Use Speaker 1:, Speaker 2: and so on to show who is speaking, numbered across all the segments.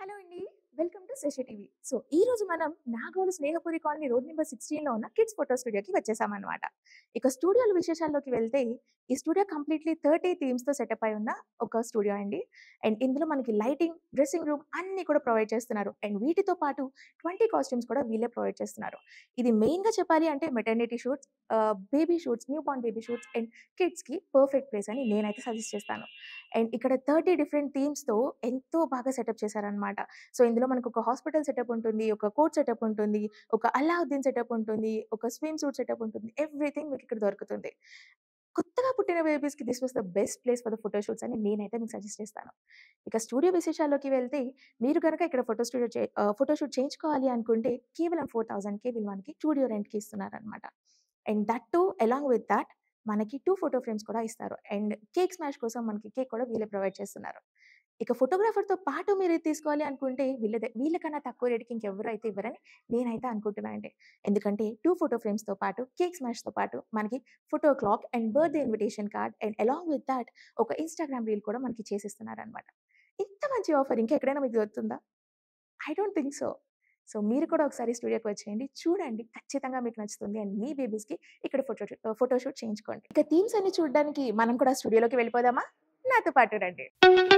Speaker 1: Hello అండి welcome to Sasi TV so ఈ రోజు మనం Nagole Snehapuri colony road number sixteen లో ఉన్న కిడ్స్ ఫోటో స్టూడియోకి వచ్చేసామన్నమాట ఇక స్టూడియోల విశేషాల్లోకి వెళ్తే ఈ స్టూడియో కంప్లీట్లీ థర్టీ థీమ్స్ తో సెటప్ అయి ఉన్న ఒక స్టూడియో అండి అండ్ ఇందులో మనకి లైటింగ్ డ్రెస్సింగ్ రూమ్ అన్ని కూడా ప్రొవైడ్ చేస్తున్నారు అండ్ వీటితో పాటు ట్వంటీ కాస్ట్యూమ్స్ కూడా వీళ్ళే ప్రొవైడ్ చేస్తున్నారు ఇది మెయిన్ గా చెప్పాలి అంటే maternity shoots baby shoots new born baby shoots and kids కి పర్ఫెక్ట్ ప్లేస్ అని నేనైతే సజెస్ట్ చేస్తాను అండ్ ఇక్కడ థర్టీ డిఫరెంట్ థీమ్స్ తో ఎంతో బాగా సెటప్ చేశారనమాట సో ఇందులో మనకు ఒక హాస్పిటల్ సెటప్ ఉంటుంది ఒక కోర్ట్ సెటప్ ఉంటుంది ఒక అల్లావుద్దీన్ సెటప్ ఉంటుంది ఒక స్విమ్ సూట్ సెటప్ ఉంటుంది ఎవ్రీథింగ్ మీకు ఇక్కడ దొరుకుతుంది కొత్తగా పుట్టిన బేబీస్కి this was the best place for the photo shoots అని నేనైతే మీకు సజెస్ట్ చేస్తాను ఇక స్టూడియో విశేషాల్లోకి వెళ్తే మీరు కనుక ఇక్కడ ఫోటో స్టూడియో చే ఫోటో షూట్ చేయించుకోవాలి అనుకుంటే కేవలం ఫోర్ థౌసండ్కే వీళ్ళు మనకి స్టూడియో రెంట్కి ఇస్తున్నారనమాట and that too along with that మనకి టూ ఫోటో ఫ్రేమ్స్ కూడా ఇస్తారు అండ్ కేక్ స్మాష్ కోసం మనకి కేక్ కూడా వీళ్ళే ప్రొవైడ్ చేస్తున్నారు ఇక ఫోటోగ్రాఫర్తో పాటు మీరు ఇది తీసుకోవాలి అనుకుంటే వీళ్ళ ద- వీళ్ళకన్నా తక్కువ రేటుకి ఇంకెవరు అయితే ఇవ్వరని నేనైతే అనుకుంటున్నాను అండి ఎందుకంటే టూ ఫోటో ఫ్రేమ్స్తో పాటు కేక్ స్మాష్తో పాటు మనకి photo clock and birthday invitation card and along with that ఒక ఇన్స్టాగ్రామ్ రీల్ కూడా మనకి చేసిస్తున్నారు అనమాట ఇంత మంచి ఆఫర్ ఇంకా ఎక్కడైనా మీకు దొరుకుతుందా I don't think so so మీరు కూడా ఒకసారి స్టూడియోకి వచ్చేయండి చూడండి ఖచ్చితంగా మీకు నచ్చుతుంది అండ్ మీ బేబీస్కి ఇక్కడ ఫోటో ఫోటో షూట్ చేయించుకోండి ఇక థీమ్స్ అన్ని చూడడానికి మనం కూడా స్టూడియోలోకి వెళ్ళిపోదామా నాతో పాటు రండి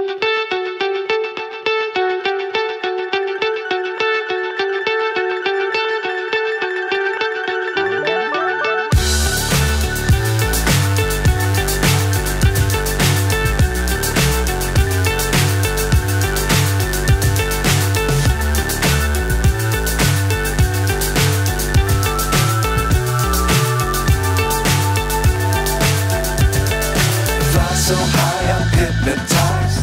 Speaker 2: Fly so high, I'm hypnotized.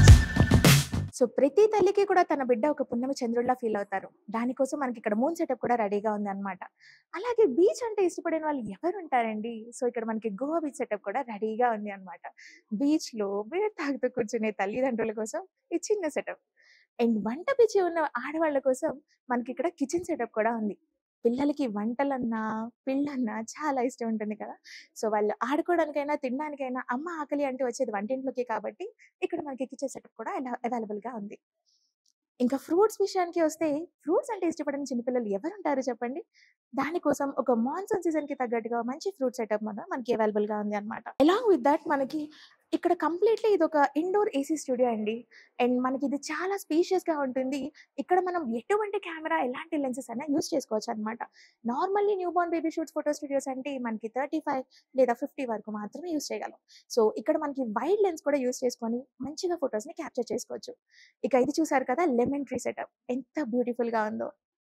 Speaker 1: So ప్రతి తల్లికి కూడా తన బిడ్డ ఒక పున్నమి చంద్రుడిలా ఫీల్ అవుతారు దానికోసం మనకి ఇక్కడ మూన్ సెటప్ కూడా రెడీగా ఉంది అనమాట అలాగే బీచ్ అంటే ఇష్టపడిన వాళ్ళు ఎవరు ఉంటారండి సో ఇక్కడ మనకి గోవా బీచ్ సెటప్ కూడా రెడీగా ఉంది అనమాట బీచ్ లో బీర్ తాగుతూ కూర్చునే తల్లిదండ్రుల కోసం ఈ చిన్న సెటప్ అండ్ వంట పిచ్చి ఉన్న ఆడవాళ్ళ కోసం మనకి ఇక్కడ కిచెన్ సెటప్ కూడా ఉంది పిల్లలకి వంటలన్నా పిల్లన్నా చాలా ఇష్టం ఉంటుంది కదా సో వాళ్ళు ఆడుకోవడానికైనా తినడానికైనా అమ్మ ఆకలి అంటే వచ్చేది వంటింట్లోకి కాబట్టి ఇక్కడ మనకి కిచెన్ సెటప్ కూడా అవైలబుల్ గా ఉంది ఇంకా ఫ్రూట్స్ విషయానికి వస్తే ఫ్రూట్స్ అంటే ఇష్టపడని చిన్నపిల్లలు ఎవరు ఉంటారు చెప్పండి దానికోసం ఒక మాన్సూన్ సీజన్ కి తగ్గట్టుగా మంచి ఫ్రూట్ సెటప్ మన మనకి అవైలబుల్ గా ఉంది అనమాట అలాంగ్ విత్ దట్ మనకి ఇక్కడ కంప్లీట్లీ ఇది ఒక ఇండోర్ ఏసీ స్టూడియో అండి అండ్ మనకి ఇది చాలా స్పీషియస్ గా ఉంటుంది ఇక్కడ మనం ఎటువంటి కెమెరా ఎలాంటి లెన్సెస్ అయినా యూస్ చేసుకోవచ్చు అనమాట normally new born baby shoots photo studios అంటే మనకి థర్టీ ఫైవ్ లేదా ఫిఫ్టీ వరకు మాత్రమే యూస్ చేయగలం సో ఇక్కడ మనకి వైడ్ లెన్స్ కూడా యూస్ చేసుకొని మంచిగా ఫొటోస్ ని క్యాప్చర్ చేసుకోవచ్చు ఇక ఇది చూసారు కదా లెమన్ ట్రీ సెటప్ ఎంత బ్యూటిఫుల్ గా ఉందో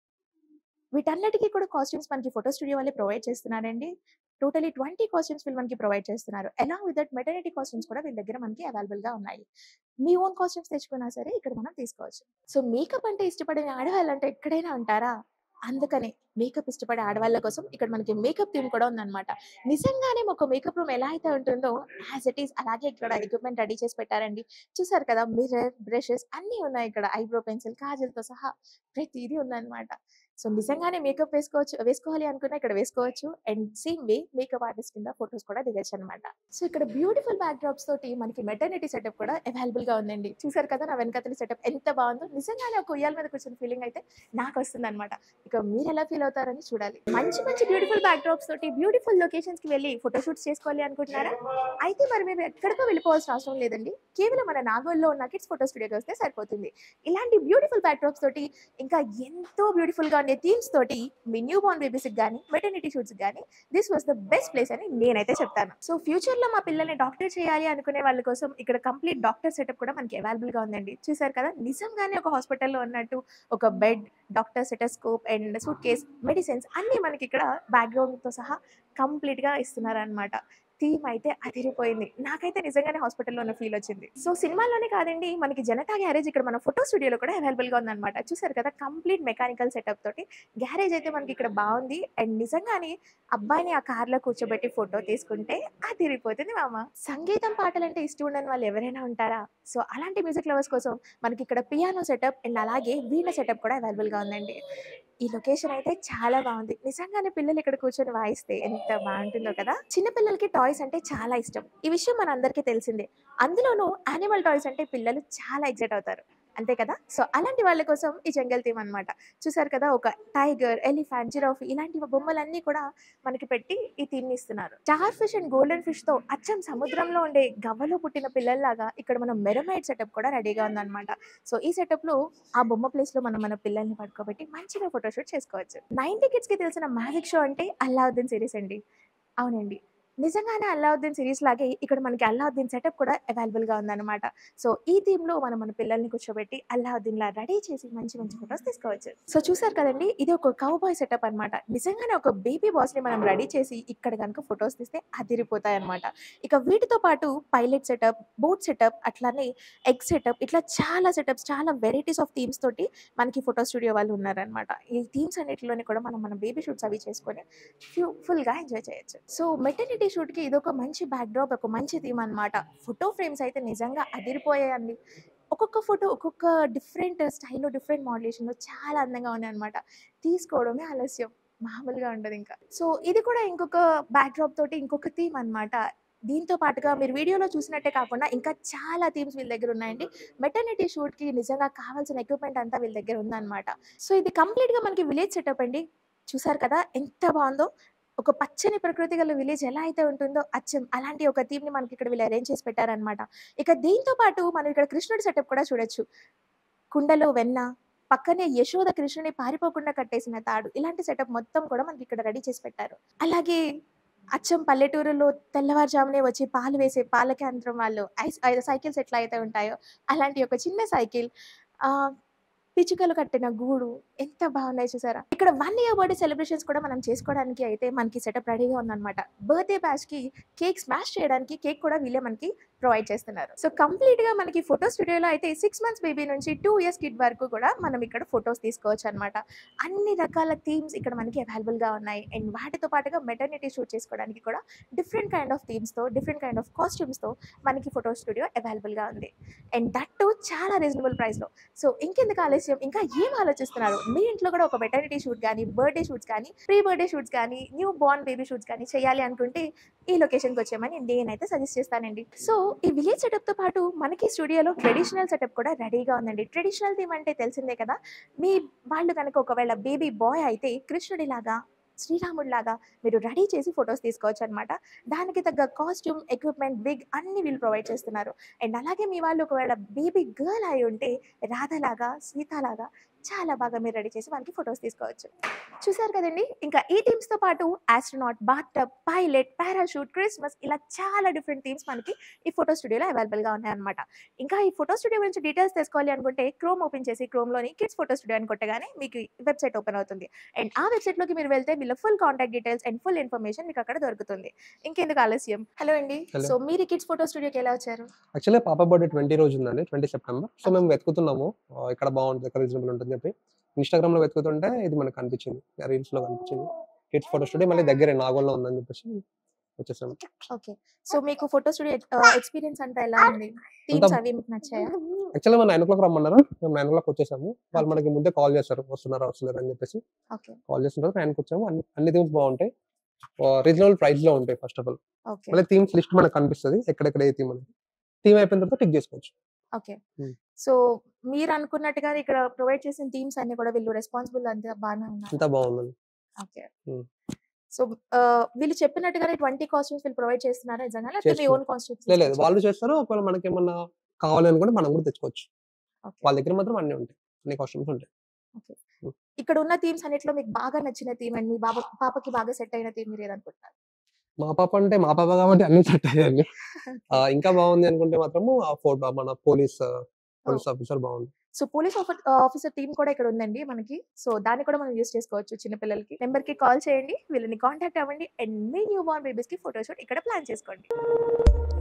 Speaker 1: వీటన్నిటికీ కూడా కాస్ట్యూమ్స్ మనకి ఫోటో స్టూడియో వాళ్ళే ప్రొవైడ్ చేస్తున్నారండి టోటలీ ట్వంటీ కాస్ట్యూమ్స్ వీళ్ళు మనకి ప్రొవైడ్ చేస్తున్నారు along with that maternity costumes కూడా వీళ్ళ దగ్గర మనకి అవైలబుల్ గా ఉన్నాయి మీ ఓన్ కాస్ట్యూమ్స్ తెచ్చుకున్నా సరే ఇక్కడ మనం తీసుకోవచ్చు సో మేకప్ అంటే ఇష్టపడిన ఆడవాళ్ళంటే ఎక్కడైనా ఉంటారా అందుకనే మేకప్ ఇష్టపడే ఆడవాళ్ళ కోసం ఇక్కడ మనకి మేకప్ థీమ్ కూడా ఉందన్నమాట నిజంగానే ఒక మేకప్ రూమ్ ఎలా అయితే ఉంటుందో యాజ్ ఇట్ ఈస్ అలాగే ఇక్కడ ఎక్విప్మెంట్ రెడీ చేసి పెట్టారండి చూసారు కదా మిర్రర్ బ్రషెస్ అన్నీ ఉన్నాయి ఇక్కడ ఐబ్రో పెన్సిల్ కాజల్తో సహా ప్రతిదీ ఉందన్నమాట సో నిజంగానే మేకప్ వేసుకోవచ్చు వేసుకోవాలి అనుకున్నా ఇక్కడ వేసుకోవచ్చు and same way makeup artist కింద ఫొటోస్ కూడా దిగచ్చు అనమాట సో ఇక్కడ బ్యూటిఫుల్ బ్యాక్ డ్రాప్స్ తోటి మనకి మెటర్నిటీ సెటప్ కూడా అవైలబుల్ గా ఉందండి చూసారు కదా నా వెనకతలి సెటప్ ఎంత బాగుందో నిజంగానే ఒక ఉయ్యాల మీద కూర్చున్న ఫీలింగ్ అయితే నాకు వస్తుంది అనమాట ఇక మీరు ఎలా ఫీల్ అవుతారని చూడాలి మంచి మంచి బ్యూటిఫుల్ బ్యాక్ డ్రాప్స్ తోటి బ్యూటిఫుల్ లొకేషన్స్ కి వెళ్ళి ఫోటో షూట్స్ చేసుకోవాలి అనుకుంటున్నారా అయితే మరి మేము ఎక్కడికో వెళ్ళిపోవాల్సిన అవసరం లేదండి కేవలం మన నాగోల్లో ఉన్న కిడ్స్ ఫోటో స్టూడియోకి వస్తే సరిపోతుంది ఇలాంటి బ్యూటిఫుల్ బ్యాక్ డ్రాప్స్ తోటి ఇంకా ఎంతో బ్యూటిఫుల్ గా ఉండే థీమ్స్ తోటి మీ న్యూ బార్న్ బేబీస్ కానీ మెటర్నిటీ షూట్స్ కానీ this was the best place అని నేనైతే చెప్తాను సో ఫ్యూచర్ లో మా పిల్లల్ని డాక్టర్ చేయాలి అనుకునే వాళ్ళ కోసం ఇక్కడ కంప్లీట్ డాక్టర్ సెటప్ కూడా మనకి అవైలబుల్ గా ఉందండి చూసారు కదా నిజంగానే ఒక హాస్పిటల్లో ఉన్నట్టు ఒక bed doctor stethoscope and suitcase medicines అన్నీ మనకి ఇక్కడ బ్యాక్గ్రౌండ్ తో సహా కంప్లీట్ గా ఇస్తున్నారు అనమాట థీమ్ అయితే అదిరిపోయింది నాకైతే నిజంగానే హాస్పిటల్లో ఉన్న ఫీల్ వచ్చింది సో సినిమాలోనే కాదండి మనకి జనతా గ్యారేజ్ ఇక్కడ మన ఫోటో స్టూడియోలో కూడా అవైలబుల్ గా ఉందన్నమాట చూసారు కదా కంప్లీట్ మెకానికల్ సెటప్ తోటి గ్యారేజ్ అయితే మనకి ఇక్కడ బాగుంది అండ్ నిజంగానే అబ్బాయిని ఆ కార్ లో కూర్చోబెట్టి ఫోటో తీసుకుంటే అదిరిపోతుంది మామ సంగీతం పాటలు అంటే ఇష్టం ఉండని వాళ్ళు ఎవరైనా ఉంటారా సో అలాంటి మ్యూజిక్ లవర్స్ కోసం మనకి ఇక్కడ పియానో సెటప్ అండ్ అలాగే వీణ సెటప్ కూడా అవైలబుల్ గా ఉందండి ఈ లొకేషన్ అయితే చాలా బాగుంది నిజంగానే పిల్లలు ఇక్కడ కూర్చొని వాయిస్తే ఎంత బాగుంటుందో కదా చిన్న పిల్లలకి టాయ్స్ అంటే చాలా ఇష్టం ఈ విషయం మన అందరికీ తెలిసిందే అందులోనూ యానిమల్ టాయ్స్ అంటే పిల్లలు చాలా ఎగ్జైట్ అవుతారు అంతే కదా సో అలాంటి వాళ్ళ కోసం ఈ జంగల్ థీమ్ అన్నమాట చూసారు కదా ఒక టైగర్ ఎలిఫెంట్ జిరాఫ్ ఇలాంటి బొమ్మలన్నీ కూడా మనకి పెట్టి ఈ థీమ్ ఇస్తున్నారు starfish and golden fish తో అచ్చం సముద్రంలో ఉండే గవ్వలో పుట్టిన పిల్లల్లాగా ఇక్కడ మనం మెరమైడ్ సెటప్ కూడా రెడీగా ఉందన్నమాట సో ఈ సెటప్ లో ఆ బొమ్మ ప్లేస్ లో మనం మన పిల్లల్ని పడుకోబెట్టి మంచిగా ఫోటోషూట్ చేసుకోవచ్చు నైన్టీ కిడ్స్ కి తెలిసిన మ్యాజిక్ షో అంటే అల్లావుద్దీన్ సిరీస్ అండి అవునండి నిజంగానే అల్లావుద్దీన్ సిరీస్ లాగే ఇక్కడ మనకి అల్లావుద్దీన్ సెటప్ కూడా అవైలబుల్ గా ఉందన్నమాట సో ఈ థీమ్ లో మనం మన పిల్లల్ని కూర్చోబెట్టి అల్లావుద్దీన్ లా రెడీ చేసి మంచి మంచి ఫొటోస్ తీసుకోవచ్చు సో చూసారు కదండి ఇది ఒక కౌబాయ్ సెటప్ అన్నమాట నిజంగానే ఒక బేబీ బాస్ ని మనం రెడీ చేసి ఇక్కడ కనుక ఫొటోస్ తీస్తే అదిరిపోతాయి అనమాట ఇక వీటితో పాటు పైలట్ సెటప్ బోట్ సెటప్ అట్లానే ఎగ్ సెటప్ ఇట్లా చాలా సెటప్స్ చాలా వెరైటీస్ ఆఫ్ థీమ్స్ తోటి మనకి ఫోటో స్టూడియో వాళ్ళు ఉన్నారనమాట ఈ థీమ్స్ అన్నిటిలోని కూడా మనం మన బేబీ షూట్స్ అవి చేసుకొని ఫుల్ గా ఎంజాయ్ చేయొచ్చు సో మెటర్నిటీ షూట్ కి ఇది ఒక మంచి బ్యాక్ డ్రాప్ ఒక మంచి థీమ్ అన్నమాట ఫోటో ఫ్రేమ్స్ అయితే నిజంగా అదిరిపోయాయండి ఒక్కొక్క ఫోటో ఒక్కొక్క డిఫరెంట్ స్టైల్లో డిఫరెంట్ మోడలేషన్లో చాలా అందంగా ఉన్నాయి అనమాట తీసుకోవడమే ఆలస్యం మామూలుగా ఉండదు ఇంకా సో ఇది కూడా ఇంకొక బ్యాక్ డ్రాప్ తోటి ఇంకొక థీమ్ అన్నమాట దీంతో పాటుగా మీరు వీడియోలో చూసినట్టే కాకుండా ఇంకా చాలా థీమ్స్ వీళ్ళ దగ్గర ఉన్నాయండి మెటర్నిటీ షూట్ కి నిజంగా కావాల్సిన ఎక్విప్మెంట్ అంతా వీళ్ళ దగ్గర ఉందన్నమాట సో ఇది కంప్లీట్ గా మనకి విలేజ్ సెటప్ అండి చూసారు కదా ఎంత బాగుందో ఒక పచ్చని ప్రకృతి గల విలేజ్ ఎలా అయితే ఉంటుందో అచ్చం అలాంటి ఒక థీమ్ ని మనకి ఇక్కడ వీళ్ళు అరేంజ్ చేసి పెట్టారనమాట ఇక దీంతో పాటు మనం ఇక్కడ కృష్ణుడి సెటప్ కూడా చూడొచ్చు కుండలో వెన్న పక్కనే యశోద కృష్ణుని పారిపోకుండా కట్టేసిన తాడు ఇలాంటి సెటప్ మొత్తం కూడా మనకి ఇక్కడ రెడీ చేసి పెట్టారు అలాగే అచ్చం పల్లెటూరులో తెల్లవారుజామునే వచ్చి పాలు వేసే పాల కేంద్రం వాళ్ళు ఐస్ ఐ- సైకిల్స్ ఎట్లా అయితే ఉంటాయో అలాంటి ఒక చిన్న సైకిల్ ఆ పిచ్చుకలు కట్టిన గూడు ఎంత బాగున్నాయి చూసారా ఇక్కడ వన్ ఇయర్ బర్త్డే సెలబ్రేషన్స్ కూడా మనం చేసుకోవడానికి అయితే మనకి సెటప్ రెడీగా ఉందన్నమాట బర్త్డే బ్యాచ్ కి కేక్ స్మాష్ చేయడానికి కేక్ కూడా వీళ్ళే మనకి ప్రొవైడ్ చేస్తున్నారు సో కంప్లీట్ గా మనకి ఫోటో స్టూడియోలో అయితే సిక్స్ మంత్స్ బేబీ నుంచి టూ ఇయర్స్ కిడ్ వరకు కూడా మనం ఇక్కడ ఫొటోస్ తీసుకోవచ్చు అనమాట అన్ని రకాల థీమ్స్ ఇక్కడ మనకి అవైలబుల్ గా ఉన్నాయి అండ్ వాటితో పాటుగా మెటర్నిటీ షూట్ చేసుకోవడానికి కూడా డిఫరెంట్ కైండ్ ఆఫ్ థీమ్స్ తో డిఫరెంట్ కైండ్ ఆఫ్ కాస్ట్యూమ్స్ తో మనకి ఫోటో స్టూడియో అవైలబుల్ గా ఉంది అండ్ దట్ టు చాలా రీజనబుల్ ప్రైస్ లో సో ఇంకెందుకు ఆలస్యం ఇంకా ఏం ఆలోచిస్తున్నారు మీ ఇంట్లో కూడా ఒక మెటర్నిటీ షూట్ కానీ బర్త్డే షూట్స్ కానీ ప్రీ బర్త్డే షూట్స్ కానీ న్యూ బోర్న్ బేబీ షూట్స్ కానీ చేయాలి అనుకుంటే ఈ లొకేషన్కి వచ్చామని నేనైతే సజెస్ట్ చేస్తానండి సో ఈ విలేజ్ సెటప్ తో పాటు మనకి స్టూడియోలో ట్రెడిషనల్ సెటప్ కూడా రెడీగా ఉందండి ట్రెడిషనల్ థీమ్ అంటే తెలిసిందే కదా మీ వాళ్ళు కనుక ఒకవేళ బేబీ బాయ్ అయితే కృష్ణుడిలాగా శ్రీరాముడిలాగా మీరు రెడీ చేసి ఫొటోస్ తీసుకోవచ్చు అనమాట దానికి తగ్గ కాస్ట్యూమ్ ఎక్విప్మెంట్ బిగ్ అన్ని వీళ్ళు ప్రొవైడ్ చేస్తున్నారు అండ్ అలాగే మీ వాళ్ళు ఒకవేళ బేబీ గర్ల్ అయి ఉంటే రాధలాగా సీతలాగా చాలా బాగా మీరు రెడీ చేసి వాళ్ళకి ఫొటోస్ తీసుకోవచ్చు చూసారు కదండి ఇంకా ఈ థీమ్స్ తో పాటు astronaut bathtub pilot parachute Christmas ఇలా చాలా డిఫరెంట్ థీమ్స్ మనకి ఈ ఫోటో స్టూడియోలో అవైలబుల్ గా ఉన్నాయన్నమాట ఇంకా ఈ ఫోటో స్టూడియో గురించి డీటెయిల్స్ తెలుసుకోవాలి అనుకుంటే క్రోమ్ ఓపెన్ చేసి క్రోమ్ లోని కిడ్స్ ఫోటో స్టూడియో అని కొట్టగానే మీకు వెబ్సైట్ ఓపెన్ అవుతుంది అండ్ ఆ వెబ్సైట్ లోకి మీరు వెళ్తే వీళ్ళ full contact details and full information మీకు అక్కడ దొరుకుతుంది ఇంకెందుకు ఆలస్యం హలో అండి
Speaker 3: Hello.
Speaker 1: సో మీరు కిడ్స్ ఫోటో స్టూడియోకి ఎలా వచ్చారు
Speaker 3: యాక్చువల్లీ పాప బర్త్డే ట్వంటీ రోజు ఉందండి ట్వంటీ సెప్టెంబర్ సో మేము వెతుకుతున్నాము ఆ, ఇక్కడ బాగుంటుంది ఇక్కడ రీజనబుల్ ఉంటుంది చెప్పి ఇన్స్టాగ్రామ్ లో వెతుకుతుంటే ఇది మనకు కనిపించింది రీల్స్ లో కనిపించింది కిడ్స్ ఫోటో స్టూడియో మళ్ళీ దగ్గరే నాగోల్లో ఉందని చెప్పేసి వచ్చేసాము
Speaker 1: ఓకే సో మీకు ఫోటో స్టూడియో ఎక్స్పీరియన్స్ అంతా ఎలా ఉంది థీమ్స్
Speaker 3: అంతా-
Speaker 1: అవి మీకు నచ్చాయా
Speaker 3: యాక్చువల్లీ మనం నైన్ ఓ క్లాక్ రమ్మన్నారు మేము నైన్ ఓ క్లాక్ వచ్చేసాము వాళ్ళు మనకి ముందే కాల్ చేస్తారు వస్తున్నారా వస్తున్నారా అని చెప్పేసి
Speaker 1: ఓకే
Speaker 3: కాల్ చేసిన తర్వాత నైన్కి వచ్చాము అన్ని అన్ని థీమ్స్ బాగుంటాయి రీజనబుల్ ప్రైస్ లో ఉంటాయి ఫస్ట్ ఆఫ్ ఆల్
Speaker 1: ఓకే
Speaker 3: మళ్ళీ థీమ్స్ లిస్ట్ మనకు కనిపిస్తుంది ఎక్కడెక్కడ ఏ థీమ్ అనేది థీమ్ అయిపోయిన తర్వాత టిక్ చేసుకోవచ్చు
Speaker 1: ఓకే
Speaker 3: Hmm.
Speaker 1: సో మీరు అనుకున్నట్టుగా ఇక్కడ ప్రొవైడ్ చేసిన థీమ్స్ అన్ని కూడా వీళ్ళు రెస్పాన్సిబుల్ అంతా బాగానే ఉన్నారు
Speaker 3: అంతా బాగుందండి
Speaker 1: ఓకే
Speaker 3: Hmm.
Speaker 1: సో వీళ్ళు చెప్పినట్టుగానే ట్వంటీ కాస్ట్యూమ్స్ వీళ్ళు ప్రొవైడ్ చేస్తున్నారా నిజంగా లేకపోతే మీ
Speaker 3: చేస్తున్నారు.
Speaker 1: ఓన్ కాస్ట్యూమ్స్
Speaker 3: లేదు లేదు వాళ్ళు చేస్తారు ఒకవేళ మనకి ఏమన్నా కావాలి అనుకుంటే మనం కూడా తెచ్చుకోవచ్చు వాళ్ళ దగ్గర మాత్రం అన్ని ఉంటాయి అన్ని కాస్ట్యూమ్స్ ఉంటాయి
Speaker 1: ఇక్కడ ఉన్న థీమ్స్ అన్నిట్లో మీకు బాగా నచ్చిన థీమ్ అండ్ మీ బాబా పాపకి బాగా సెట్ అయిన థీమ్ మీరు ఏదనుకుంటున్నారు
Speaker 3: మా పాప అంటే మా పాప కాబట్టి అన్ని సెట్ అయ్యాయి ఆ, ఇంకా బాగుంది అనుకుంటే మాత్రము ఆ ఫోటో మన పోలీస్ పోలీస్ ఆఫీసర్ బాగుంది
Speaker 1: సో పోలీస్ ఆఫీసర్ టీమ్ కూడా ఇక్కడ ఉందండి మనకి సో దాన్ని కూడా మనం యూస్ చేసుకోవచ్చు చిన్న పిల్లలకి నెంబర్ కి కాల్ చేయండి వీళ్ళని కాంటాక్ట్ అవ్వండి అండ్ మీ న్యూ బార్న్ బేబీస్ కి ఫోటోషూట్ ఇక్కడ ప్లాన్ చేసుకోండి